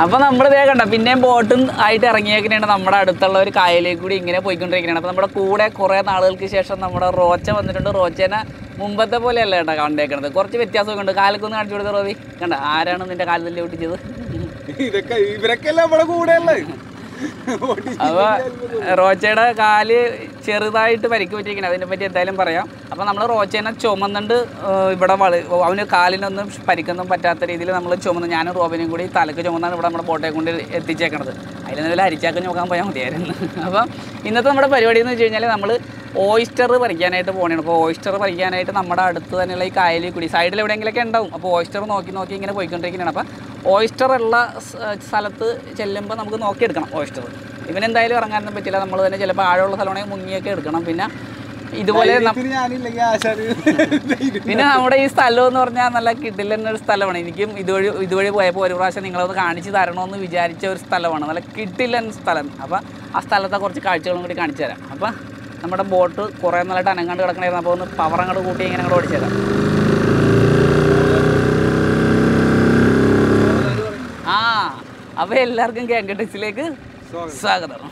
അപ്പൊ നമ്മൾ ഇതേ കണ്ട പിന്നെയും ബോട്ടും ആയിട്ട് ഇറങ്ങിയേക്കണേണ് നമ്മുടെ അടുത്തുള്ള ഒരു കായലേക്ക് കൂടി ഇങ്ങനെ പോയിക്കൊണ്ടിരിക്കുകയാണ് അപ്പൊ നമ്മുടെ കൂടെ കുറെ നാളുകൾക്ക് ശേഷം നമ്മുടെ റോച്ച വന്നിട്ടുണ്ട് റോച്ചേനെ മുമ്പത്തെ പോലെയല്ല കേട്ടോ കണ്ടേക്കണത് കുറച്ച് വ്യത്യാസമൊക്കെ ഉണ്ട് കാലൊക്കെ കാണിച്ചു കൊടുത്ത റോബി കണ്ട ആരാണ് നിന്റെ കാലിൽ തല്ലി ഒട്ടിച്ചത് ഇതൊക്കെ ഇവരൊക്കെ അല്ലേ നമ്മുടെ കൂടെ ഉള്ളത് അപ്പൊ റോച്ചയുടെ കാല് ചെറുതായിട്ട് പരിക്ക് പറ്റിയിരിക്കണം അതിനെ പറ്റി എന്തായാലും പറയാം അപ്പൊ നമ്മൾ റോച്ചേനെ ചുമന്നുണ്ട് ഏഹ് ഇവിടെ വള അവന് കാലിനൊന്നും പരിക്കൊന്നും പറ്റാത്ത രീതിയിൽ നമ്മൾ ചുമന്ന് ഞാനും റോബിനും കൂടി തലക്ക് ചുമന്നാണ് ഇവിടെ നമ്മുടെ ബോട്ടെ കൊണ്ട് എത്തിച്ചേക്കണത് അതിൽ നിന്ന് അരിച്ചാക്കം നോക്കാൻ പോയാൽ മതിയായിരുന്നു അപ്പം ഇന്നത്തെ നമ്മുടെ പരിപാടി എന്ന് വെച്ച് കഴിഞ്ഞാൽ നമ്മൾ ഓയിസ്റ്റർ പറിക്കാനായിട്ട് പോകണേ അപ്പോൾ ഓയിസ്റ്റർ പറിക്കാനായിട്ട് നമ്മുടെ അടുത്ത് തന്നെയുള്ള ഈ കായലിൽ കൂടി സൈഡിൽ എവിടെയെങ്കിലൊക്കെ ഉണ്ടാവും അപ്പോൾ ഓയിസ്റ്റർ നോക്കി നോക്കി ഇങ്ങനെ പോയിക്കൊണ്ടിരിക്കുകയാണ് അപ്പോൾ ഓയിസ്റ്റർ ഉള്ള സ്- സ്ഥലത്ത് ചെല്ലുമ്പോൾ നമുക്ക് നോക്കിയെടുക്കണം ഓയിസ്റ്റർ ഇവനെന്തായാലും ഇറങ്ങാനൊന്നും പറ്റില്ല നമ്മൾ തന്നെ ചിലപ്പോൾ ആഴമുള്ള സ്ഥലമാണെങ്കിൽ മുങ്ങിയൊക്കെ എടുക്കണം പിന്നെ ഇതുപോലെ നം- ധൈര്യത്തിന് ഞാനില്ലെങ്കിൽ ആശാര് ധൈര്യം. പിന്നെ നമ്മുടെ ഈ സ്ഥലം എന്ന് പറഞ്ഞാൽ നല്ല കിടിലൻ ഒരു സ്ഥലമാണ് എനിക്കും ഇതുവഴി ഇതുവഴി പോയപ്പോൾ ഒരു പ്രാവശ്യം നിങ്ങളത് കാണിച്ചു തരണമെന്ന് വിചാരിച്ച ഒരു സ്ഥലമാണ് നല്ല കിടിലൻ സ്ഥലം അപ്പോൾ ആ സ്ഥലത്തെ കുറച്ച് കാഴ്ചകളും കൂടി കാണിച്ചു തരാം അപ്പോൾ നമ്മുടെ ബോട്ട് കുറേ നാളായിട്ട് അനങ്ങാണ്ട് കിടക്കണായിരുന്നു അപ്പോൾ ഒന്ന് പവർ അങ്ങോട്ട് കൂട്ടി ഇങ്ങനെ അങ്ങോട്ട് ഓടിച്ചേരാം ആ അപ്പോൾ എല്ലാവർക്കും കേങ്കട്ടിക്സിലേക്ക് സ്വാഗതം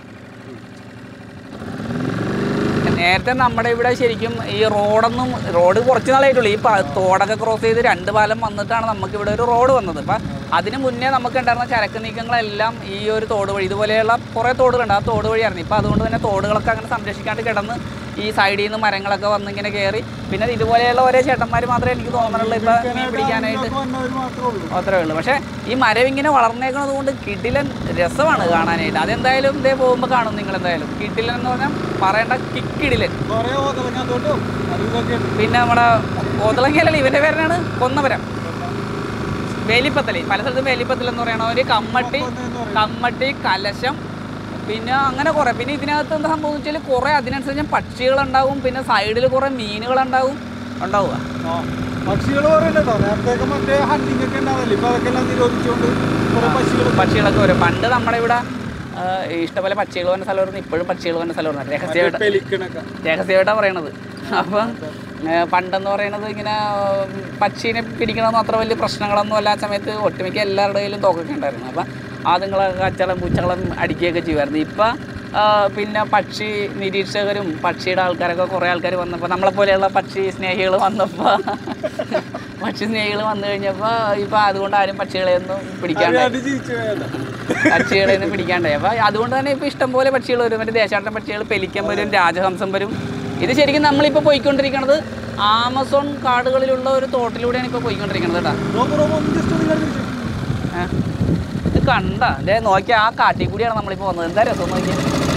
നേരത്തെ നമ്മുടെ ഇവിടെ ശരിക്കും ഈ റോഡൊന്നും റോഡ് കുറച്ച് നാളായിട്ടുള്ളൂ ഈ പ- തോടൊക്കെ ക്രോസ് ചെയ്ത് രണ്ട് പാലം വന്നിട്ടാണ് നമുക്ക് ഇവിടെ ഒരു റോഡ് വന്നത് അപ്പം അതിന് മുന്നേ നമുക്ക് ഉണ്ടായിരുന്ന ചരക്ക് നീക്കങ്ങളെല്ലാം ഈ ഒരു തോട് വഴി ഇതുപോലെയുള്ള കുറേ തോടുകളുണ്ട് ആ തോട് വഴിയായിരുന്നു ഇപ്പം അതുകൊണ്ട് തന്നെ തോടുകളൊക്കെ അങ്ങനെ സംരക്ഷിക്കാണ്ട് കിടന്ന് ഈ സൈഡിൽ നിന്ന് മരങ്ങളൊക്കെ വന്ന് ഇങ്ങനെ കയറി പിന്നെ ഇതുപോലെയുള്ള ഓരോ ചേട്ടന്മാർ മാത്രമേ എനിക്ക് തോന്നുന്നുള്ളൂ ഇപ്പം മീൻ പിടിക്കാനായിട്ട് ഇതൊക്കെ വന്നവര് മാത്രമേ ഉള്ളൂ അത്രേ ഉള്ളൂ പക്ഷേ ഈ മരം ഇങ്ങനെ വളർന്നേക്കുന്നത് കൊണ്ട് കിടിലൻ രസമാണ് കാണാനായിട്ട് അതെന്തായാലും ഇതേ പോകുമ്പോൾ കാണും നിങ്ങൾ എന്തായാലും കിടിലൻ എന്ന് പറഞ്ഞാൽ പറയേണ്ട കിക്കിടിലൻ കൊറേ ഓതലങ്ങാത്തോട്ടും അത് ഇതൊക്കെ ഉണ്ട് പിന്നെ നമ്മുടെ കോതളങ്കയല്ലേ ഇവന്റെ പേരാണ് കൊന്നമരം വേലിപ്പത്തലി പല സ്ഥലത്തും വേലിപ്പത്തൽ എന്ന് പറയണ ഒരു കമ്മട്ടി കമ്മട്ടി കലശം പിന്നെ അങ്ങനെ കുറേ പിന്നെ ഇതിനകത്ത് എന്താ സംഭവം വെച്ചാൽ കുറേ അതിനനുസരിച്ച് പക്ഷികളുണ്ടാവും പിന്നെ സൈഡിൽ കുറേ മീനുകളുണ്ടാവും ഉണ്ടാവുക ആ പക്ഷികൾ പറയുന്നുണ്ടോ നേരത്തെ മറ്റേ ഹണ്ടിങ് ഒക്കെ ഉണ്ടാവില്ലേ ഇപ്പൊ അതൊക്കെ എല്ലാം നിരോധിച്ചുകൊണ്ട് കുറെ പക്ഷികൾ പക്ഷികളൊക്കെ വരും പണ്ട് നമ്മുടെ ഇവിടെ ആ, ഇഷ്ടംപോലെ പക്ഷികൾ വന്ന സ്ഥലമായിരുന്നു ഇപ്പോഴും പക്ഷികൾ വന്ന സ്ഥലമായിരുന്നു രഹസ്യമായിട്ട് പെലിക്കണൊക്കെ രഹസ്യമായിട്ടാണ് പറയണത് അപ്പം ഏ, പണ്ടെന്ന് പറയുന്നത് ഇങ്ങനെ ഉം, പക്ഷീനെ പിടിക്കണമെന്ന് അത്ര വലിയ പ്രശ്നങ്ങളൊന്നും അല്ല ആ സമയത്ത് ഒട്ടുമിക്ക എല്ലാവരുടെ കയ്യിലും തോക്കൊക്കെ ഉണ്ടായിരുന്നു അപ്പം അതുങ്ങളെ കച്ചളം പൂച്ചകളും അടിക്കുകയൊക്കെ ചെയ്യുമായിരുന്നു ഇപ്പം ആ, പിന്നെ പക്ഷി നിരീക്ഷകരും പക്ഷിയുടെ ആൾക്കാരൊക്കെ കുറേ ആൾക്കാർ വന്നപ്പോൾ നമ്മളെപ്പോലെയുള്ള പക്ഷി സ്നേഹികൾ വന്നപ്പോൾ പക്ഷി സ്നേഹികൾ വന്നു കഴിഞ്ഞപ്പോൾ ഇപ്പം അതുകൊണ്ട് ആരും പക്ഷികളെയൊന്നും പിടിക്കാണ്ട് അത് ജീവിച്ചു പോയതാ. പക്ഷികളെ ഒന്നും പിടിക്കാണ്ടായി അപ്പോൾ അതുകൊണ്ട് തന്നെ ഇപ്പോൾ ഇഷ്ടംപോലെ പക്ഷികൾ വരും മറ്റേ ദേശാടന പക്ഷികൾ പെലിക്കൻ വരും രാജഹംസം വരും ഇത് ശരിക്കും നമ്മളിപ്പോൾ പോയിക്കൊണ്ടിരിക്കുന്നത് ആമസോൺ കാടുകളിലുള്ള ഒരു തോട്ടിലൂടെയാണ് ഇപ്പോൾ പോയിക്കൊണ്ടിരിക്കുന്നത് കേട്ടോ റോബ് റോബ് ഒന്ന് just ഒന്ന് ഇങ്ങോട്ട് തിരിച്ച്. ഏ? ഇത് കണ്ട ഇതേ നോക്കിയാൽ ആ കാട്ടിൽ കൂടിയാണ് നമ്മളിപ്പോൾ വന്നത് എന്താ രസം നോക്കി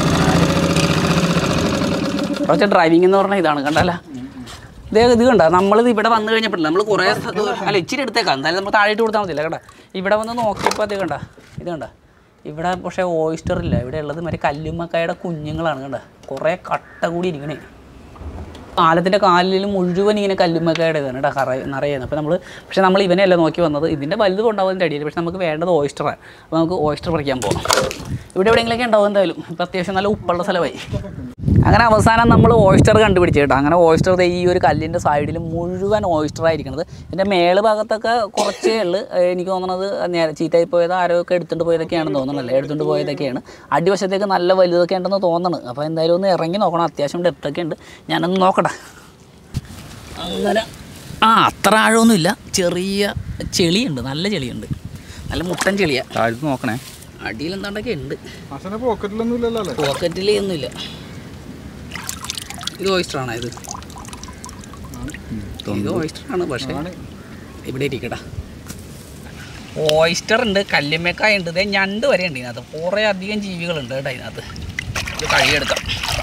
കുറച്ച് ഡ്രൈവിംഗ് എന്ന് പറഞ്ഞാൽ ഇതാണ് കണ്ടല്ല ഇതേ ഇത് കണ്ട നമ്മളിത് ഇവിടെ വന്നു കഴിഞ്ഞപ്പോഴല്ല നമ്മൾ കുറേ സ്ഥ- അല്ല ഇച്ചിരി എടുത്തേക്കാം എന്തായാലും നമ്മൾ താഴെ ഇട്ട് കൊടുത്താൽ മതില്ല കേട്ടോ ഇവിടെ വന്ന് നോക്കിയപ്പോൾ അത് കണ്ട ഇത് കണ്ട ഇവിടെ പക്ഷേ ഓയിസ്റ്റർ ഇല്ല ഇവിടെ ഉള്ളത് മറ്റേ കല്ലുമ്മക്കായുടെ കുഞ്ഞുങ്ങളാണ് കണ്ട കുറേ കട്ട കൂടി ഇരിക്കണേ പാലത്തിൻ്റെ കാലിൽ മുഴുവൻ ഇങ്ങനെ കല്ലുമ്മക്കായുടെ ഇതാണ് കേട്ടോ കറ നിറയുന്നത് അപ്പോൾ നമ്മൾ പക്ഷേ നമ്മൾ ഇവനെയല്ല നോക്കി വന്നത് ഇതിൻ്റെ വലുത് കൊണ്ടാവും ഇതിൻ്റെ അടിയിൽ പക്ഷേ നമുക്ക് വേണ്ടത് ഓയിസ്റ്ററാണ് അപ്പോൾ നമുക്ക് ഓയിസ്റ്റർ പറിക്കാൻ പോകാം ഇവിടെ എവിടെയെങ്കിലൊക്കെ ഉണ്ടാവും എന്തായാലും ഇപ്പോൾ അത്യാവശ്യം നല്ല ഉപ്പുള്ള സ്ഥലമായി അങ്ങനെ അവസാനം നമ്മൾ ഓയിസ്റ്റർ കണ്ടുപിടിച്ചു കേട്ടോ അങ്ങനെ ഓയിസ്റ്റർ ദേ ഈ ഒരു കല്ലിൻ്റെ സൈഡിൽ മുഴുവൻ ഓയിസ്റ്റർ ആയിരിക്കുന്നത് ഇതിൻ്റെ മേള് ഭാഗത്തൊക്കെ കുറച്ചേ ഉള്ളു ഏഹ് എനിക്ക് തോന്നുന്നത് നേരെ ചീത്തയായി പോയത് ആരോ ഒക്കെ എടുത്തുകൊണ്ട് പോയതൊക്കെയാണെന്ന് തോന്നണല്ലേ എടുത്തുകൊണ്ട് പോയതൊക്കെയാണ് അടിവശത്തേക്ക് നല്ല വലുതൊക്കെ ഉണ്ടെന്ന് തോന്നണ് അപ്പോൾ എന്തായാലും ഒന്ന് ഇറങ്ങി നോക്കണം അത്യാവശ്യം ഡെപ്തൊക്കെ ഉണ്ട് ഞാനൊന്ന് നോക്കട്ടെ അങ്ങനെ ആ അത്ര ആഴമൊന്നുമില്ല ചെറിയ ചെളിയുണ്ട് നല്ല ചെളിയുണ്ട് നല്ല മുട്ടൻ ചെളിയാണ് താഴത്ത് നോക്കണേ അടിയിൽ എന്താണ്ടൊക്കെ ഉണ്ട് ആശാന്റെ പോക്കറ്റിലൊന്നും ഇല്ലല്ലോ അല്ലേ പോക്കറ്റിൽ ഒന്നുമില്ല ഇത് oyster ആണോ ഇത് ഇത് oyster ആണ് പക്ഷേ ഇവിടെ ഇരിക്കട്ടെ ഓയിസ്റ്റർ ഉണ്ട് കല്ലുമ്മക്കായ ഉണ്ട് ഇതേ ഞണ്ട് വരെ ഉണ്ട് ഇതിനകത്ത് കുറേ അധികം ജീവികളുണ്ട് കേട്ടോ ഇതിനകത്ത് ഇത് കഴുകിയെടുക്കാം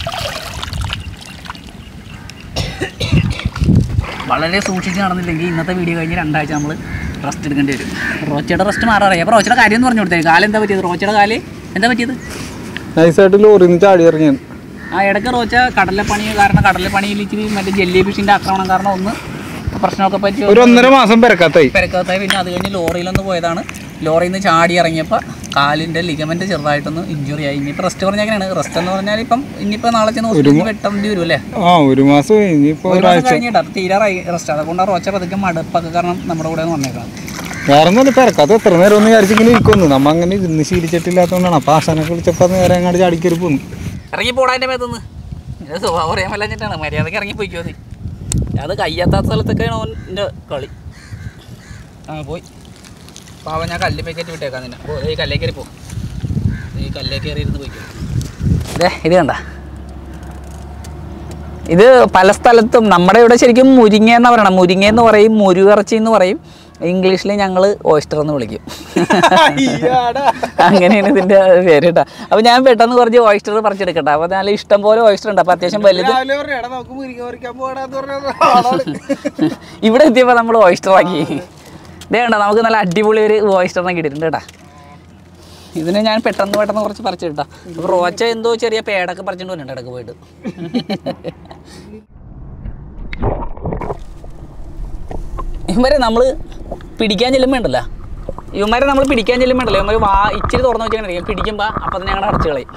വളരെ സൂക്ഷിച്ച് നടന്നില്ലെങ്കിൽ ഇന്നത്തെ വീഡിയോ കഴിഞ്ഞ് രണ്ടാഴ്ച നമ്മൾ റെസ്റ്റ് എടുക്കേണ്ടി വരും റോച്ചയുടെ റെസ്റ്റ് മാറാറിയാം അപ്പോൾ റോച്ചയുടെ കാര്യം എന്ന് പറഞ്ഞു കൊടുത്തേ കാലെന്താ പറ്റിയത് റോച്ചയുടെ കാല് എന്താ പറ്റിയത് നൈസായിട്ട് ലോറിയിൽ നിന്ന് ചാടി ഇറങ്ങിയാണ് ആ ഇടയ്ക്ക് റോച്ച കടലപ്പണി കാരണം കടലപ്പണിയിൽ ഇച്ചിരി മറ്റേ ജെല്ലി ഫിഷിൻ്റെ ആക്രമണം കാരണം ഒന്ന് പ്രശ്നമൊക്കെ പറ്റി ഒരു ഒന്നര മാസം പെരക്കാത്തായി പെരക്കകത്തായി പിന്നെ അത് കഴിഞ്ഞ് ലോറിയിലൊന്ന് പോയതാണ് ലോറിയിൽ നിന്ന് ചാടി ഇറങ്ങിയപ്പോൾ കാലിൻ്റെ ലിഗമെന്റ് ചെറുതായിട്ടൊന്ന് ഇഞ്ചുറി ആയി ഇനിയിപ്പോൾ റെസ്റ്റ് പറഞ്ഞാൽ റെസ്റ്റ് എന്ന് പറഞ്ഞാൽ ഇപ്പം ഇനിയിപ്പോൾ നാളെ ചെന്ന് ഹോസ്പിറ്റലിൽ വെട്ടേണ്ടി വരും അല്ലേ ആ ഒരു മാസം ഇനിയിപ്പോ ഒരു മാസം കഴിഞ്ഞിട്ട് തീരാറായി റെസ്റ്റ് അതുകൊണ്ട് ആ റോച്ച പതുക്കെ മടുപ്പൊക്കെ കാരണം നമ്മുടെ കൂടെ ഒന്ന് വന്നേക്കണം വേറെ ഒന്നും തിരക്കാത്ത എത്ര നേരം ഒന്ന് വിചാരിച്ച് ഇങ്ങനെ ഇരിക്കുന്നു നമ്മ അങ്ങനെ ഇരുന്ന് ശീലിച്ചിട്ടില്ലാത്തതുകൊണ്ടാണ് അപ്പൊ ആശാനൊക്കെ വിളിച്ചപ്പോ അത് നേരെ അങ്ങോട്ട് ചാടിക്കറി പോന്നു ഇറങ്ങി പോടാ എൻ്റെ മേത്തുനിന്ന് ഇത് സ്വഭാവം അറിയാൻ വല്ലാഞ്ഞിട്ടാണ് മര്യാദക്ക് ഇറങ്ങി പോയിക്കോ നീ അത് കയ്യാത്താത്ത സ്ഥലത്തൊക്കെയാണ് ഓൻ്റെ കളി ആ പോയി പാവം ഞാൻ കല്ല് പാക്കറ്റ് വിട്ടേക്കാം നിന്നെ ഓ ഈ കല്ലേ കയറി പോ ഈ കല്ലേ കയറി ഇരുന്ന് പോയിക്കോ ദേ ഇത് കണ്ട ഇത് പല സ്ഥലത്തും നമ്മുടെ ഇവിടെ ശരിക്കും മുരിങ്ങ എന്ന് പറയണം മുരിങ്ങ എന്ന് പറയും മുരുകിറച്ചി എന്ന് പറയും ഇംഗ്ലീഷിൽ ഞങ്ങൾ ഓയിസ്റ്റർ എന്ന് വിളിക്കും അങ്ങനെയാണ് ഇതിൻ്റെ പേര് കേട്ടോ അപ്പോൾ ഞാൻ പെട്ടെന്ന് കുറച്ച് ഓയിസ്റ്റർ പറിച്ചെടുക്കട്ടെ അപ്പോൾ നല്ല ഇഷ്ടം പോലെ ഓയിസ്റ്റർ ഉണ്ട് അപ്പോൾ അത്യാവശ്യം വലുത് രാവിലെ പറഞ്ഞു എടാ നമുക്ക് മുരിങ്ങ പറിക്കാൻ പോടാന്ന് പറഞ്ഞത് ഇവിടെ എത്തിയപ്പോൾ നമ്മൾ ഓയിസ്റ്റർ ആക്കി ഇതേ കണ്ടോ നമുക്ക് നല്ല അടിപൊളി ഒരു ഓയിസ്റ്ററിനെ കിട്ടിയിട്ടുണ്ട് കേട്ടോ ഇതിന് ഞാൻ പെട്ടെന്ന് പെട്ടെന്ന് കുറച്ച് പറിച്ചിട്ടാ അപ്പോൾ റോച്ച എന്തോ ചെറിയ പേടൊക്കെ പറിച്ചിട്ട് വരുന്നുണ്ട് ഇടയ്ക്ക് പോയിട്ട് ഇവരെ നമ്മൾ പിടിക്കാൻ ചെല്ലുമ്പോണ്ടല്ലോ ഇവന്മാരെ നമ്മൾ പിടിക്കാൻ ചെല്ലുമ്പോണ്ടല്ലോ ഇവന്മാർ വാ ഇച്ചിരി തുറന്നു വെച്ചാൽ പിടിക്കുമ്പോൾ അപ്പം തന്നെ ഞങ്ങളുടെ അടച്ചു കളയും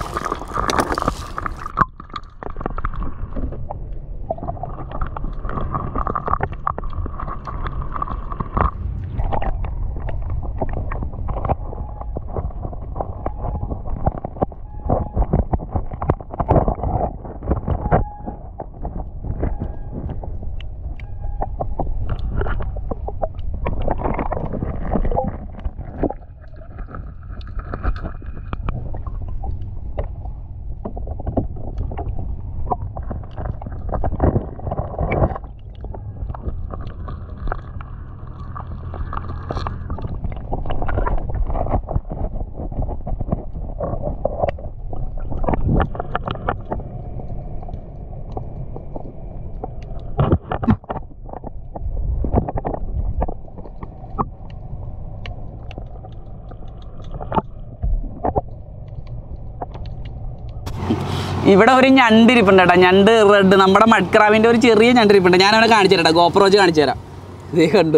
ഇവിടെ ഒരു ഞണ്ട് ഇരിപ്പുണ്ട് കേട്ടോ ഞണ്ട് റെഡ് നമ്മുടെ മഡ്ക്രാവിൻ്റെ ഒരു ചെറിയ ഞണ്ട് ഇരിപ്പുണ്ട് ഞാൻ അവനെ കാണിച്ചു തരാം ഗോപ്രോ വെച്ച് കാണിച്ചു തരാം ഇതേ കണ്ടു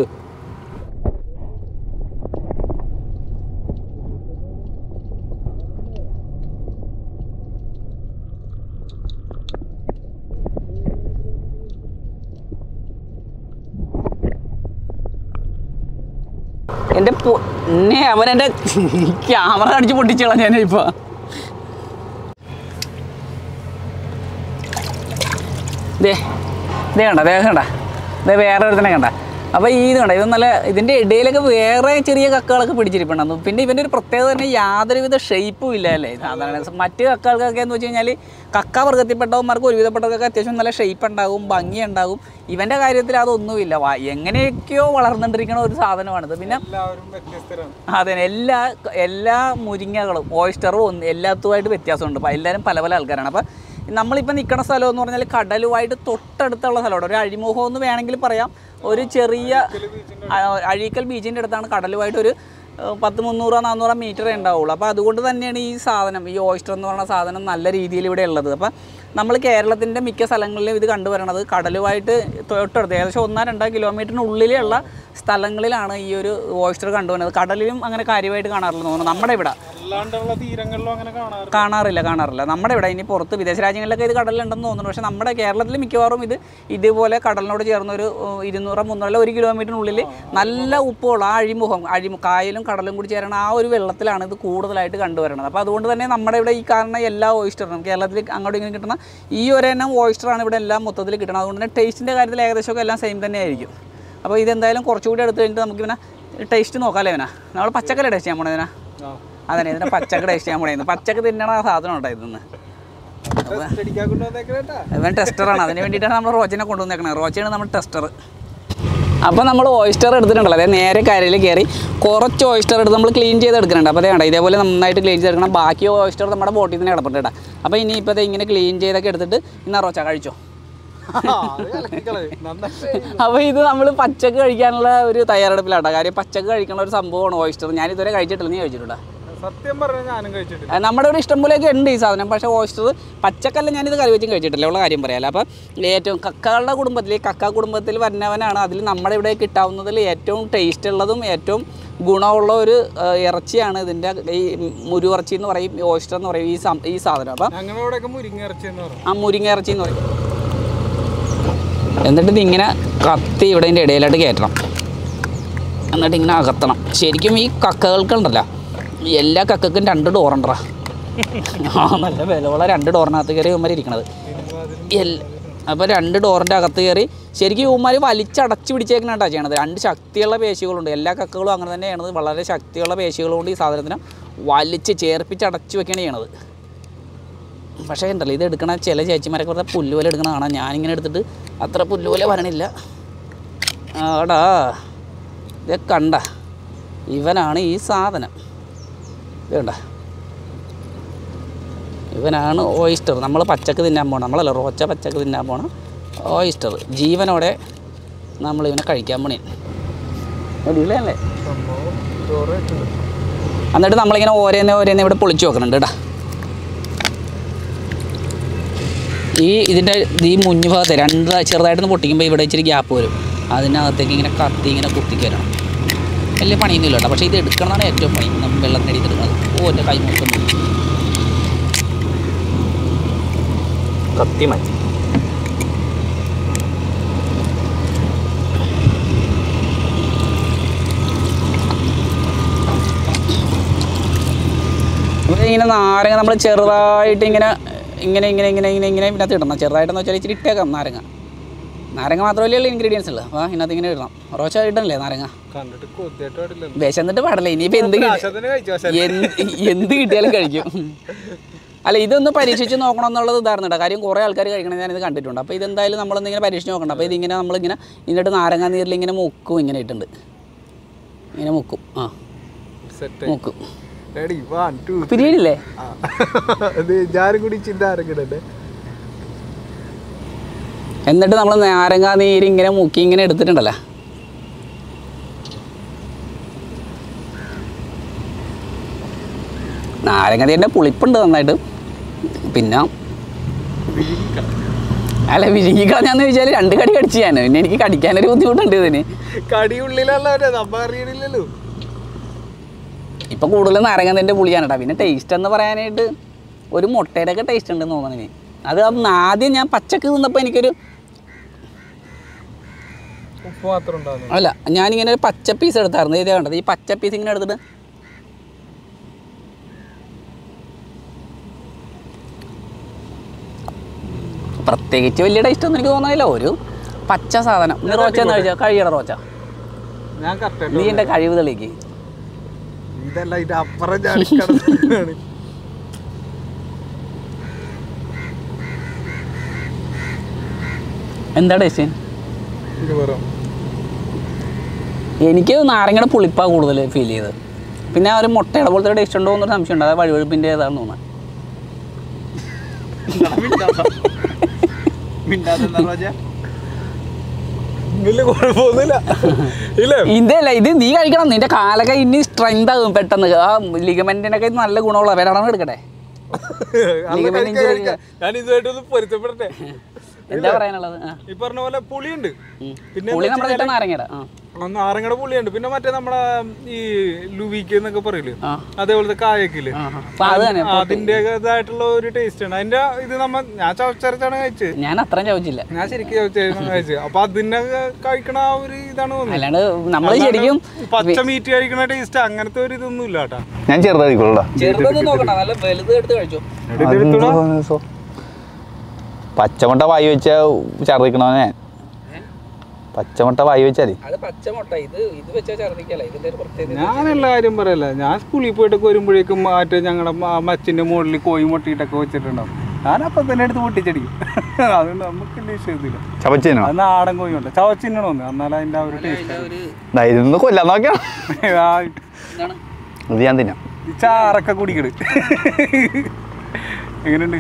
എൻ്റെ പൊന്നെ അവൻ എൻ്റെ ക്യാമറ അടിച്ച് പൊട്ടിച്ചോളാം ഞാൻ ഇപ്പോൾ ദേ ദേ കണ്ട ദേ കണ്ട ദേ വേറെ ഒരുത്തനെ കണ്ട അപ്പോൾ ഈ ഇത് കണ്ട ഇത് നല്ല ഇതിൻ്റെ ഇടയിലൊക്കെ വേറെ ചെറിയ കക്കകളൊക്കെ പിടിച്ചിരിപ്പുണ്ടായിരുന്നു പിന്നെ ഇവൻ്റെ ഒരു പ്രത്യേകത തന്നെ യാതൊരുവിധ ഷേപ്പും ഇല്ല അല്ലേ സാധാരണ മറ്റ് കക്കകൾക്കൊക്കെ എന്ന് വെച്ച് കഴിഞ്ഞാൽ കക്ക വർഗത്തിൽപ്പെട്ടവന്മാർക്ക് ഒരുവിധപ്പെട്ടവർക്കൊക്കെ അത്യാവശ്യം നല്ല ഷേപ്പ് ഉണ്ടാകും ഭംഗി ഉണ്ടാകും ഇവൻ്റെ കാര്യത്തിൽ അതൊന്നുമില്ല വാ- എങ്ങനെയൊക്കെയോ വളർന്നുകൊണ്ടിരിക്കുന്ന ഒരു സാധനമാണിത് പിന്നെ എല്ലാവരും വ്യത്യസ്തരാണ് അതെ എല്ലാ എല്ലാ മുരിങ്ങകളും ഓയിസ്റ്ററും ഒന്ന് എല്ലാത്തുമായിട്ട് വ്യത്യാസമുണ്ട് അപ്പോൾ എല്ലാവരും പല പല ആൾക്കാരാണ് അപ്പോൾ നമ്മളിപ്പോൾ നിൽക്കുന്ന സ്ഥലം എന്ന് പറഞ്ഞാൽ കടലുമായിട്ട് തൊട്ടടുത്തുള്ള സ്ഥലമാണ് ഒരു അഴിമുഖം എന്ന് വേണമെങ്കിൽ പറയാം ഒരു ചെറിയ ആ, അഴീക്കൽ ബീച്ചിൻ്റെ അടുത്താണ് കടലുമായിട്ട് ഒരു ഏഹ്, പത്ത് മുന്നൂറോ നാന്നൂറോ മീറ്ററേ ഉണ്ടാവുള്ളൂ അപ്പോൾ അതുകൊണ്ട് തന്നെയാണ് ഈ സാധനം ഈ ഓയിസ്റ്റർ എന്ന് പറയുന്ന സാധനം നല്ല രീതിയിൽ ഇവിടെ ഉള്ളത് അപ്പോൾ നമ്മൾ കേരളത്തിൻ്റെ മിക്ക സ്ഥലങ്ങളിലും ഇത് കണ്ടുവരണത് കടലുമായിട്ട് തൊട്ടടുത്ത് ഏകദേശം ഒന്നോ രണ്ടോ കിലോമീറ്ററിനുള്ളിലുള്ള സ്ഥലങ്ങളിലാണ് ഈ ഒരു ഓയിസ്റ്റർ കണ്ടുവരുന്നത് കടലിലും അങ്ങനെ കാര്യമായിട്ട് കാണാറില്ല തോന്നുന്നു നമ്മുടെ ഇവിടെ അല്ലാണ്ടുള്ള തീരങ്ങളിലും അങ്ങനെ കാണാറ് കാണാറില്ല കാണാറില്ല നമ്മുടെ ഇവിടെ ഇനി പുറത്ത് വിദേശ രാജ്യങ്ങളിലൊക്കെ ഇത് കടലിലുണ്ടെന്ന് തോന്നുന്നു പക്ഷേ നമ്മുടെ കേരളത്തിൽ മിക്കവാറും ഇത് ഇതുപോലെ കടലിനോട് ചേർന്ന ഒരു ഏഹ്, ഇരുന്നൂറോ മുന്നൂറോ ഒരു കിലോമീറ്ററിനുള്ളിൽ നല്ല ഉപ്പുള്ള ആ അഴിമുഖം അഴിമു കായലും കടലും കൂടി ചേരണ ആ ഒരു വെള്ളത്തിലാണ് ഇത് കൂടുതലായിട്ട് കണ്ടുവരുന്നത് അപ്പോൾ അതുകൊണ്ട് തന്നെ നമ്മുടെ ഇവിടെ ഈ കാണുന്ന എല്ലാ ഓയിസ്റ്ററിനും കേരളത്തിൽ അങ്ങോട്ടും ഇങ്ങനെ കിട്ടുന്ന ഈ ഒരെണ്ണം ഓയിസ്റ്ററാണ് ഇവിടെ എല്ലാം മൊത്തത്തിൽ കിട്ടുന്നത് അതുകൊണ്ട് തന്നെ ടേസ്റ്റിൻ്റെ കാര്യത്തിൽ ഏകദേശമൊക്കെ എല്ലാം സെയിം തന്നെ ആയിരിക്കും അപ്പോൾ ഇതെന്തായാലും കുറച്ചുകൂടി എടുത്ത് കഴിഞ്ഞിട്ട് നമുക്ക് ഇവനെ ടേസ്റ്റ് നോക്കാമല്ലേ ഇവനാ നമ്മൾ പച്ചക്കറി ടേസ്റ്റ് ചെയ്യാൻ പോണേ ഇതിനാ അതന്നെ ഇതിനെ പച്ചക്ക് ടേസ്റ്റ് ചെയ്യാൻ പോണേന്ന് പച്ചക്ക് തിന്നണ ആ സാധനം ഉണ്ടായി ഇന്ന് ടെസ്റ്റ് അടിക്കാൻ കൊണ്ടുവന്നേക്കണേട്ടാ ഇവൻ ടെസ്റ്ററാണ് അതിന് വേണ്ടിയിട്ടാണ് നമ്മൾ റോച്ചിനെ കൊണ്ടുവന്നേക്കണത് റോച്ചയാണ് നമ്മൾ ടെസ്റ്റർ അപ്പോൾ നമ്മൾ ഓയിസ്റ്റർ എടുത്തിട്ടുണ്ടല്ലോ അതായത് നേരെ കരയിൽ കയറി കുറച്ച് ഓയിസ്റ്റർ എടുത്ത് നമ്മൾ ക്ലീൻ ചെയ്ത് എടുക്കുന്നുണ്ട് അപ്പോൾ അതേ ഇതേപോലെ നന്നായിട്ട് ക്ലീൻ ചെയ്തെടുക്കണം ബാക്കി ഓയിസ്റ്റർ നമ്മുടെ ബോട്ടിൽ തന്നെ കിടപ്പുണ്ട് കേട്ടോ അപ്പോൾ ഇനി ഇപ്പോൾ ഇങ്ങനെ ക്ലീൻ ചെയ്തൊക്കെ എടുത്തിട്ട് ഇന്നാ റോച്ച കഴിച്ചോ അപ്പോൾ ഇത് നമ്മൾ പച്ചക്ക് കഴിക്കാനുള്ള ഒരു തയ്യാറെടുപ്പിലാണ് കാര്യം പച്ചക്ക് കഴിക്കുന്ന ഒരു സംഭവമാണ് ഓയിസ്റ്റർ ഞാൻ ഇതുവരെ കഴിച്ചിട്ടില്ല നീ കഴിച്ചിട്ടുണ്ടോ സത്യം പറഞ്ഞാൽ ഞാനും കഴിച്ചിട്ടില്ല ആ, നമ്മുടെ ഇവിടെ ഇഷ്ടം പോലെയൊക്കെ ഉണ്ട് ഈ സാധനം പക്ഷേ ഓയിസ്റ്റർ പച്ചക്കല്ല ഞാനിത് കറി വെച്ചും കഴിച്ചിട്ടില്ല ഉള്ള കാര്യം പറയാമല്ലോ അപ്പോൾ ഏറ്റവും കക്കകളുടെ കുടുംബത്തിൽ ഈ കക്ക കുടുംബത്തിൽ വരുന്നവനാണ് അതിൽ നമ്മുടെ ഇവിടെ കിട്ടാവുന്നതിൽ ഏറ്റവും ടേസ്റ്റ് ഉള്ളതും ഏറ്റവും ഗുണമുള്ള ഒരു ആ, ഇറച്ചിയാണ് ഇതിൻ്റെ ഈ മുരുവിറച്ചി എന്ന് പറയും ഈ ഓയിസ്റ്റർ എന്ന് പറയും ഈ സം ഈ സാധനം അപ്പം ഞങ്ങളുടെ ഇവിടെയൊക്കെ മുരിങ്ങ ഇറച്ചി എന്ന് പറയും ആ മുരിങ്ങ ഇറച്ചി എന്ന് പറയും എന്നിട്ട് ഇതിങ്ങനെ കത്തി ഇവിടെ ഇതിൻ്റെ ഇടയിലായിട്ട് കയറ്റണം എന്നിട്ട് ഇങ്ങനെ അകത്തണം ശരിക്കും ഈ കക്കകൾക്കുണ്ടല്ലോ എല്ലാ കക്കക്കും രണ്ട് ഡോറുണ്ടറാ ആ നല്ല വിലയുള്ള രണ്ട് ഡോറിനകത്ത് കയറി ഇവന്മാർ ഇരിക്കണത് എല്ല അപ്പോൾ രണ്ട് ഡോറിൻ്റെ അകത്ത് കയറി ശരിക്കും ഇവന്മാർ വലിച്ചടച്ച് പിടിച്ചേക്കണാട്ടാ ചെയ്യണത് രണ്ട് ശക്തിയുള്ള പേശികളുണ്ട് എല്ലാ കക്കകളും അങ്ങനെ തന്നെ ചെയ്യണത് വളരെ ശക്തിയുള്ള പേശികളുകൊണ്ട് ഈ സാധനത്തിന് വലിച്ച് ചേർപ്പിച്ച് അടച്ച് വെക്കുകയാണ് ചെയ്യണത് പക്ഷേ ഉണ്ടല്ലോ ഇത് എടുക്കണ ചില ചേച്ചിമാരൊക്കെ പറഞ്ഞാൽ പുല്ലുപോലെ എടുക്കണ കാണാം ഞാനിങ്ങനെ എടുത്തിട്ട് അത്ര പുല്ലുപോലെ വരണില്ല ആടാ ഇത് കണ്ട ഇവനാണ് ഈ സാധനം ഇത് കണ്ട ഇവനാണ് ഓയിസ്റ്റർ നമ്മൾ പച്ചക്ക് തിന്നാൻ പോണം നമ്മളല്ല റോച്ച പച്ചക്ക് തിന്നാൻ പോണം ഓയിസ്റ്റർ ജീവനോടെ നമ്മൾ ഇവനെ കഴിക്കാൻ പോണേ അടിപൊളിയല്ലേ എന്നിട്ട് നമ്മളിങ്ങനെ ഓരോന്നേ ഓരോന്നേ ഇവിടെ പൊളിച്ച് വെക്കണുണ്ട് കേട്ടാ ഈ ഇതിൻ്റെ ഈ മുഞ്ഞു ഭാഗത്ത് രണ്ട് ചെറുതായിട്ടൊന്ന് പൊട്ടിക്കുമ്പോൾ ഇവിടെ ഇച്ചിരി ഗ്യാപ്പ് വരും അതിനകത്തേക്ക് ഇങ്ങനെ കത്തി ഇങ്ങനെ കുത്തിക്കരണം വലിയ പണിയൊന്നുമില്ല കേട്ടോ പക്ഷേ ഇത് എടുക്കണമെന്നാണ് ഏറ്റവും പണി നമ്മൾ വെള്ളത്തിനടി എടുക്കുന്നത് ഓ എൻ്റെ കൈ മൊത്തം പോയി. കത്തി മതി അപ്പോൾ ഇങ്ങനെ നാരങ്ങ നമ്മൾ ചെറുതായിട്ട് ഇങ്ങനെ ഇങ്ങനെ ഇങ്ങനെ ഇങ്ങനെ ഇങ്ങനെ ഇങ്ങനെ ഇതിനകത്ത് ഇടണം ചെറുതായിട്ടെന്ന് വെച്ചാൽ ഇച്ചിരി ഇട്ടേക്കാം നാരങ്ങ നാരങ്ങ മാത്രമല്ലേ ഉള്ളൂ ഇൻഗ്രീഡിയൻസ് ഉള്ളു അപ്പോൾ ഇതിനകത്ത് ഇങ്ങനെ ഇടണം റോച്ച ഇടണല്ലേ നാരങ്ങ കണ്ടിട്ട് കൊത്തിയായിട്ട് പാടില്ല വിശന്നിട്ട് പാടില്ല ഇനിയിപ്പോൾ എന്ത് കിട്ടി- എന്ത് എന്ത് കിട്ടിയാലും കഴിക്കും അല്ല ഇതൊന്ന് പരീക്ഷിച്ച് നോക്കണം എന്നുള്ളത് ഇതായിരുന്നു കേട്ടോ കാര്യം കുറേ ആൾക്കാർ കഴിക്കണത് ഞാനിത് കണ്ടിട്ടുണ്ട് അപ്പോൾ ഇതെന്തായാലും നമ്മളൊന്നിങ്ങനെ പരീക്ഷിച്ച് നോക്കണ്ട അപ്പോൾ ഇതിങ്ങനെ നമ്മളിങ്ങനെ ഇതിൻ്റെ നാരങ്ങ നീരിൽ ഇങ്ങനെ മുക്കും ഇങ്ങനെ ഇട്ടുണ്ട് ഇങ്ങനെ മുക്കും ആ സെറ്റ് മുക്കും റെഡി വൺ ടു പിരീഡില്ലേ അത് ഞാനും കൂടി ചിന്ത ആരൊക്കെ എന്നിട്ട് നമ്മൾ നാരങ്ങ നീര് ഇങ്ങനെ മുക്കി ഇങ്ങനെ എടുത്തിട്ടുണ്ടല്ലോ നാരങ്ങ നീരിൻ്റെ പുളിപ്പുണ്ട് നന്നായിട്ട് പിന്നെ അല്ല വിഴുങ്ങി കളഞ്ഞാന്ന് ചോദിച്ചാൽ രണ്ട് കടി കടിച്ച് ഞാൻ പിന്നെ എനിക്ക് കടിക്കാനൊരു ബുദ്ധിമുട്ടുണ്ട് ഇതിന് കടി ഉള്ളിലല്ലേ നമ്മ അറിയണില്ലല്ലോ ഇപ്പം കൂടുതലും നാരങ്ങ നീരിൻ്റെ പുളിയാണ് കേട്ടോ പിന്നെ ടേസ്റ്റ് എന്ന് പറയാനായിട്ട് ഒരു മുട്ടയുടെ ഒക്കെ ടേസ്റ്റ് ഉണ്ടെന്ന് തോന്നണേ ഇനി. അത് അന്ന് ആദ്യം ഞാൻ പച്ചക്ക് തിന്നപ്പോൾ എനിക്കൊരു ഉപ്പ് മാത്രം ഉണ്ടാകുന്നു അല്ല ഞാനിങ്ങനെ ഒരു പച്ച പീസ് എടുത്തായിരുന്നു ഇതേ കണ്ടത് ഈ പച്ച പീസ് ഇങ്ങനെ എടുത്തിട്ട് പ്രത്യേകിച്ച് വലിയ ടേസ്റ്റ് ഒന്നും എനിക്ക് തോന്നുന്നില്ല ഒരു പച്ച സാധനം നീ റോച്ച എന്ന് കഴിച്ചാൽ കഴിയട റോച്ച ഞാൻ കറക്റ്റ് നീ എൻ്റെ കഴിവ് തെളിയിക്ക് ഇതല്ല ഇത് അപ്പുറം ചാടിക്കാണ് എന്താ ടേസ്റ്റ് ഇത് പറ എനിക്ക് നാരങ്ങയുടെ പുളിപ്പാണ് കൂടുതൽ ഫീൽ ചെയ്തത് പിന്നെ ആ ഒരു മുട്ടയുടെ പോലത്തെ ടേസ്റ്റ് ഉണ്ടോ എന്നൊരു സംശയമുണ്ട് അത് വഴുവഴുപ്പിൻ്റെ ഏതാണെന്ന് തോന്നുന്നത് വലിയ കുഴപ്പമൊന്നുമില്ല ഇല്ലേ ഇതല്ല ഇത് നീ കഴിക്കണം നിന്റെ കാലൊക്കെ ഇനി സ്ട്രെങ്ത് ആകും പെട്ടെന്ന് ആ ലിഗമെന്റിനൊക്കെ ഇത് നല്ല ഗുണമുള്ള വേണം എടുക്കട്ടെ അല്ല, ligament കഴിക്കാം, injury കഴിക്കാം. ഞാൻ ഇതുമായിട്ടൊന്ന് പൊരുത്തപ്പെടട്ടെ എന്താ പറയാനുള്ളത് ആ. ഈ പറഞ്ഞ പോലെ പുളിയുണ്ട് ഉം. പിന്നെ പുളി നമ്മുടെ കിട്ടാൻ നാരങ്ങയുടെ ആ ആ, നാരങ്ങയുടെ പുളിയുണ്ട് പിന്നെ മറ്റേ നമ്മളെ ഈ ലുവിക്ക് എന്നൊക്കെ പറയില്ലേ ആ. അതേപോലത്തെ കായക്കില്ലേ ആ, ആ. അപ്പൊ അത് തന്നെ അതിന്റെ ഇതായിട്ടുള്ള ഒരു ടേസ്റ്റ് ആണ് അതിന്റെ ഇത് നമ്മ ഞാൻ ചവച്ചരച്ചാണ് കഴിച്ചത് ഞാൻ അത്രയും ചോദിച്ചില്ല ഞാൻ ശരിക്കും ചവച്ചായിരുന്നു കഴിച്ചത് അപ്പൊ അതിനെ കഴിക്കണ ആ ഒരു ഇതാണ് തോന്നുന്നത് അല്ലാണ്ട് നമ്മൾ ശരിക്കും പച്ച മീറ്റ് കഴിക്കണ ടേസ്റ്റ് അങ്ങനത്തെ ഒരു ഇതൊന്നും ഇല്ല കേട്ടാ ഞാൻ ചെറുതായിക്കോളൂ ചെറുതൊന്നും നോക്കണ്ട നല്ല വലുത് എടുത്ത് കഴിച്ചു പച്ചമുട്ട വായി വെച്ച ഛർദിക്കണോ ഞാൻ പച്ചമുട്ട വായി വെച്ചാലേ അത് പച്ച മുട്ട ഇത് ഇത് വെച്ചാൽ ഛർദിക്കല്ല ഇതിന്റെ ഒരു പ്രത്യേകത ഞാനുള്ള കാര്യം പറയല്ല ഞാൻ സ്കൂളിൽ പോയിട്ടൊക്കെ വരുമ്പോഴേക്കും മറ്റേ ഞങ്ങളുടെ മച്ചിന്റെ മുകളിൽ കോഴി മുട്ടിയിട്ടൊക്കെ വെച്ചിട്ടുണ്ടാവും ഞാൻ അപ്പം തന്നെ എടുത്ത് പൊട്ടിച്ചടിക്കും അതുകൊണ്ട് നമുക്ക് വലിയ വിഷയത്തില്ല ചവച്ചിനോ അത് നാടൻ കോഴി ഉണ്ട് ചവച്ചിന്നണമെന്ന് എന്നാലും അതിന്റെ ആ ഒരു അതിന്റെ ഒരു ഇതൊന്ന് കൊല്ലാൻ നോക്കണം ടേസ്റ്റ് എന്താണ് ഇത് ഞാൻ തിന്നാം ഈ ചാറൊക്കെ കുടിക്കട് എങ്ങനെയുണ്ട്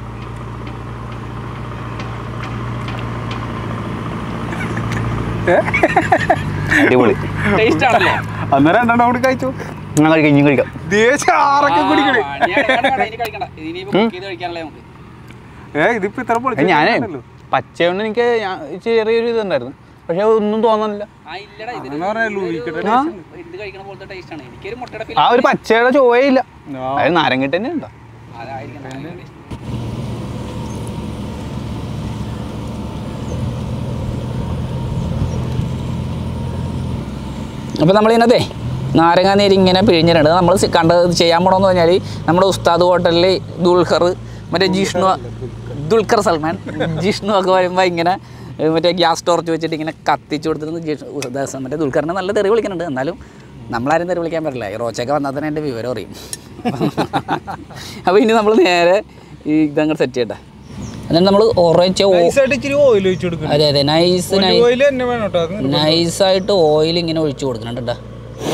അടിപൊളി ടേസ്റ്റ് ആണല്ലോ അന്നേരം രണ്ടെണ്ണം കൂടി കഴിച്ചു ഞാൻ കഴിക്കാം ഇനിയും കഴിക്കാം ദേ ചാറൊക്കെ കുടിക്കട് ആ, ഇനി വേണ്ട, വേണ്ട, ഇനി കഴിക്കണ്ട ഇനിയിപ്പോ cook ചെയ്ത് കഴിക്കാനല്ലേ നമുക്ക് ഏ ഇതിപ്പോ ഇത്ര ഏ, ഞാനേ പൊളിച്ചല്ലോ പച്ചയുണ്ട് എനിക്ക് ഞാൻ ചെറിയൊരു ഇതുണ്ടായിരുന്നു പക്ഷെ ഒന്നും തോന്നുന്നില്ല ആ ഇല്ലടാ ഇതിന് എന്ന് പറഞ്ഞാൽ ലൂയിക്കട്ടെ ഒരു- ഇത് കഴിക്കണ പോലത്തെ ടേസ്റ്റ് ആണ് എനിക്കൊരു മുട്ടയുടെ ഫീൽ ആ ഒരു പച്ചയുടെ ചോയയില്ല ആ. അത് നാരങ്ങിട്ട് തന്നെ ഉണ്ടോ അതായിരിക്കും നാരങ്ങയുടെ taste. അപ്പോൾ നമ്മളിതിനകത്തെ നാരങ്ങ നീര് ഇങ്ങനെ പിഴിഞ്ഞിട്ടുണ്ട് നമ്മൾ കണ്ടത് ചെയ്യാൻ പോകണമെന്ന് പറഞ്ഞാൽ നമ്മുടെ ഉസ്താദ് ഹോട്ടലിൽ ദുൽഖർ മറ്റേ ജിഷ്ണു ദുൽഖർ സൽമാൻ ജിഷ്ണു ഒക്കെ വരുമ്പോൾ ഇങ്ങനെ ഏ, മറ്റേ ഗ്യാസ് ടോർച്ച് വെച്ചിട്ട് ഇങ്ങനെ കത്തിച്ച് കൊടുത്തിരുന്നു ജിഷ് ഉസ്താദ് മറ്റേ ദുൽഖറിനെ നല്ല തെറി വിളിക്കുന്നുണ്ട് എന്നാലും നമ്മളാരും തെറി വിളിക്കാൻ പറ്റില്ല ഈ റോച്ചൊക്കെ വന്നാൽ തന്നെ എൻ്റെ വിവരം അറിയും അപ്പോൾ ഇനി നമ്മൾ നേരെ ഈ ഇതങ്ങോട്ട് സെറ്റ് ചെയ്യട്ടെ എന്നിട്ട് നമ്മൾ ഉറച്ച ഓ- നൈസായിട്ട് ഇച്ചിരി ഓയിൽ ഒഴിച്ചു കൊടുക്കണം അതെ അതെ നൈസ് നൈസ് ഓയിൽ തന്നെ വേണം കേട്ടോ അത് നൈസായിട്ട് ഓയിൽ ഇങ്ങനെ ഒഴിച്ചു കൊടുക്കുന്നുണ്ട് കേട്ടോ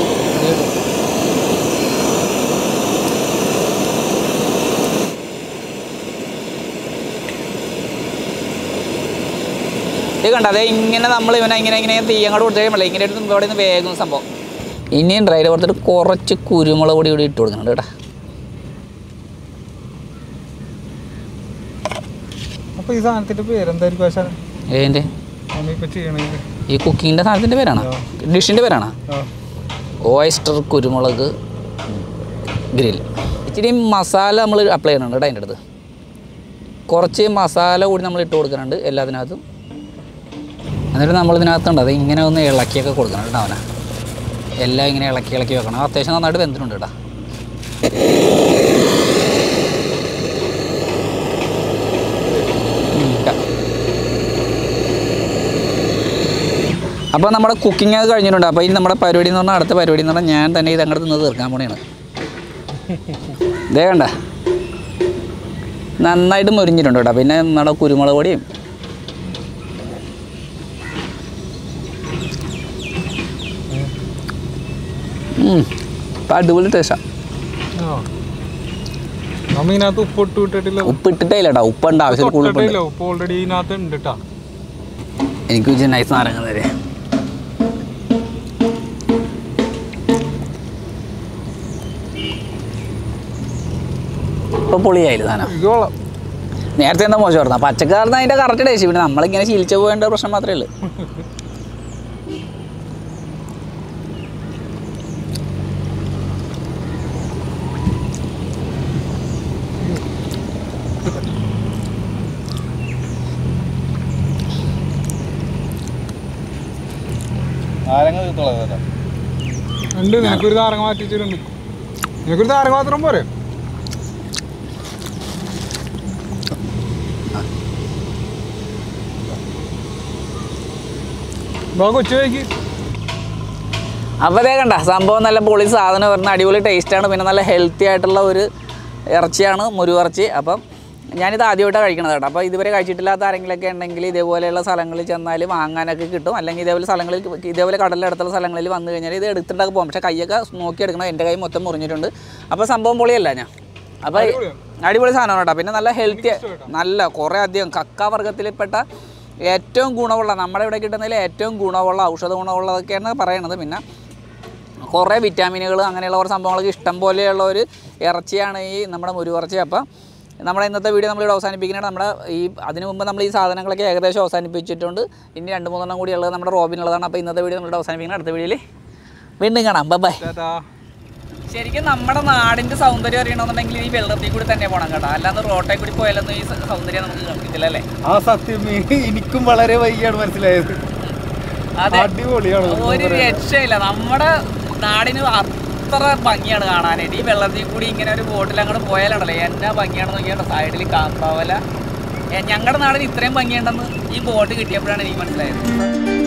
ഇത് കണ്ട അതെ ഇങ്ങനെ നമ്മൾ ഇവനെ ഇങ്ങനെ ഇങ്ങനെ തീ അങ്ങോട്ട് കൊടുത്തു കഴിയുമ്പോൾ ഇങ്ങനെ എടുത്ത് ഇവിടെ നിന്ന് വേഗം സംഭവം ഇനിയും ഡ്രൈഡ് കൊടുത്തിട്ട് കുറച്ച് കുരുമുളക് പൊടി കൂടി ഇട്ട് കൊടുക്കുന്നുണ്ട് കേട്ടോ അപ്പൊ ഈ സാധനത്തിന്റെ പേരെന്തായിരിക്കും ആശാ ഏതിൻ്റെ നമ്മളിപ്പോ ചെയ്യണെങ്കിൽ ഈ കുക്കിങ്ങിൻ്റെ സാധനത്തിൻ്റെ പേരാണോ ഡിഷിൻ്റെ പേരാണോ ഓയിസ്റ്റർ കുരുമുളക് ഗ്രിൽ ഇച്ചിരി മസാല നമ്മൾ അപ്ലൈ ചെയ്യുന്നുണ്ട് കേട്ടോ അതിൻ്റെ അടുത്ത് കുറച്ച് മസാല കൂടി നമ്മൾ ഇട്ട് കൊടുക്കുന്നുണ്ട് എല്ലാത്തിനകത്തും എന്നിട്ട് നമ്മൾ ഇതിനകത്തുണ്ട് അത് ഇങ്ങനെ ഒന്ന് ഇളക്കിയൊക്കെ കൊടുക്കണം കേട്ടോ അവനെ എല്ലാം ഇങ്ങനെ ഇളക്കി ഇളക്കി വെക്കണം അത്യാവശ്യം നന്നായിട്ട് വെന്തിട്ടുണ്ട് കേട്ടോ ഉം, ഇട്ടാ. അപ്പോൾ നമ്മുടെ കുക്കിംഗ് ഒക്കെ കഴിഞ്ഞിട്ടുണ്ട് അപ്പോൾ ഇനി നമ്മുടെ പരിപാടി എന്ന് പറഞ്ഞാൽ അടുത്ത പരിപാടി എന്ന് പറഞ്ഞാൽ ഞാൻ തന്നെ ഇത് അങ്ങോട്ട് നിന്ന് തീർക്കാൻ പോണെയാണ് ഇതേ കണ്ട നന്നായിട്ട് മുരിഞ്ഞിട്ടുണ്ട് കേട്ടോ പിന്നെ നമ്മുടെ കുരുമുളക് പൊടിയും ഉം, ഇപ്പം അടിപൊളി ടേസ്റ്റാണ് നമ്മ ഇതിനകത്ത് ഉപ്പ് ഇട്ട് വിട്ടിട്ടില്ല ഉപ്പ് ഇട്ടിട്ടേ ഇല്ല കേട്ടോ ഉപ്പുണ്ട് ആവശ്യം കൂടുതൽ തൊട്ടിട്ടില്ല ഉപ്പ് ഓൾറെഡി ഇതിനകത്ത് ഉണ്ട് കേട്ടാ എനിക്ക് വെച്ച് നൈസ് നാരങ്ങ തരേ ഇപ്പൊ പൊളിയായില്ല സാധനം ഇത് കൊള്ളാം നേരത്തെ എന്താ മോശമായിരുന്നു പച്ചക്കാർന്ന് അതിന്റെ കറക്റ്റ് ടേസ്റ്റ് പിന്നെ നമ്മളിങ്ങനെ ശീലിച്ചു പോകേണ്ട പ്രശ്നം മാത്രമേ ഉള്ളൂ നാരങ്ങ തീർത്തുള്ളത് ഉണ്ട് നിനക്കൊരു നാരങ്ങ മാറ്റി വെച്ചിട്ടുണ്ട് നിനക്കൊരു നാരങ്ങ മാത്രം പോരെ ബാ കൊച്ചു വയ്ക്ക് അപ്പോൾ അതേ കണ്ട സംഭവം നല്ല പൊളി സാധനം വരുന്ന അടിപൊളി ടേസ്റ്റാണ് പിന്നെ നല്ല ഹെൽത്തി ആയിട്ടുള്ള ഒരു ഇറച്ചിയാണ് മുരുവിറച്ചി അപ്പം ഞാനിത് ആദ്യമായിട്ടാണ് കഴിക്കണത് കേട്ടോ അപ്പോൾ ഇതുവരെ കഴിച്ചിട്ടില്ലാത്ത ആരെങ്കിലുമൊക്കെ ഉണ്ടെങ്കിൽ ഇതേപോലെയുള്ള സ്ഥലങ്ങളിൽ ചെന്നാൽ വാങ്ങാനൊക്കെ കിട്ടും അല്ലെങ്കിൽ ഇതേപോലെ സ്ഥലങ്ങളിൽ ഇതേപോലെ കടലിനടുത്തുള്ള സ്ഥലങ്ങളിൽ വന്നു കഴിഞ്ഞാൽ ഇത് എടുത്തിട്ടൊക്കെ പോകും പക്ഷേ കൈയൊക്കെ നോക്കി എടുക്കണം എൻ്റെ കൈ മൊത്തം മുറിഞ്ഞിട്ടുണ്ട് അപ്പോൾ സംഭവം പൊളിയല്ല ഞാൻ അപ്പോൾ അടിപൊളി സാധനമാണ് കേട്ടോ പിന്നെ നല്ല ഹെൽത്തി നല്ല കുറേ അധികം കക്ക വർഗ്ഗത്തിൽപ്പെട്ട ഏറ്റവും ഗുണമുള്ള നമ്മുടെ ഇവിടെ കിട്ടുന്നതിൽ ഏറ്റവും ഗുണമുള്ള ഔഷധ ഗുണമുള്ളതൊക്കെയാണ് പറയണത് പിന്നെ കുറേ വിറ്റാമിനുകൾ അങ്ങനെയുള്ള കുറേ സംഭവങ്ങളൊക്കെ ഇഷ്ടം പോലെയുള്ള ഒരു ഇറച്ചിയാണ് ഈ നമ്മുടെ മുരുവിറച്ചി അപ്പം നമ്മുടെ ഇന്നത്തെ വീഡിയോ നമ്മളിവിടെ അവസാനിപ്പിക്കുന്നത് നമ്മുടെ ഈ അതിന് മുമ്പ് നമ്മൾ ഈ സാധനങ്ങളൊക്കെ ഏകദേശം അവസാനിപ്പിച്ചിട്ടുണ്ട് ഇനി രണ്ട് മൂന്നെണ്ണം കൂടി ഉള്ളത് നമ്മുടെ റോബിനുള്ളതാണ് അപ്പോൾ ഇന്നത്തെ വീഡിയോ നമ്മളിവിടെ അവസാനിപ്പിക്കുന്നത് അടുത്ത വീഡിയോയിൽ വീണ്ടും കാണാം ബൈ ടാറ്റാ ശരിക്കും നമ്മുടെ നാടിൻ്റെ സൗന്ദര്യം അറിയണമെന്നുണ്ടെങ്കിൽ ഈ വെള്ളത്തിൽ കൂടി തന്നെ പോകണം കേട്ടോ അല്ലാതെ റോട്ടിൽ കൂടി പോയാലൊന്നും ഈ സ- സൗന്ദര്യം നമുക്ക് കിട്ടില്ല അല്ലേ ആ സത്യം എനിക്കും വളരെ വൈകിയാണ് മനസ്സിലായത് അതെ അടിപൊളിയാണ് ഒരു രക്ഷയില്ല നമ്മുടെ നാടിന് അത്ര ഭംഗിയാണ് കാണാനായിട്ട് ഈ വെള്ളത്തിൽ കൂടി ഇങ്ങനെ ഒരു ബോട്ടിൽ അങ്ങോട്ട് പോയാലാണല്ലോ എന്നാ ഭംഗിയാണെന്ന് നോക്കിയാൽ സൈഡിൽ കാമ്പാവല ഞങ്ങളുടെ നാടിന് ഇത്രയും ഭംഗിയുണ്ടെന്ന് ഈ ബോട്ട് കിട്ടിയപ്പോഴാണ് എനിക്ക് മനസ്സിലായത്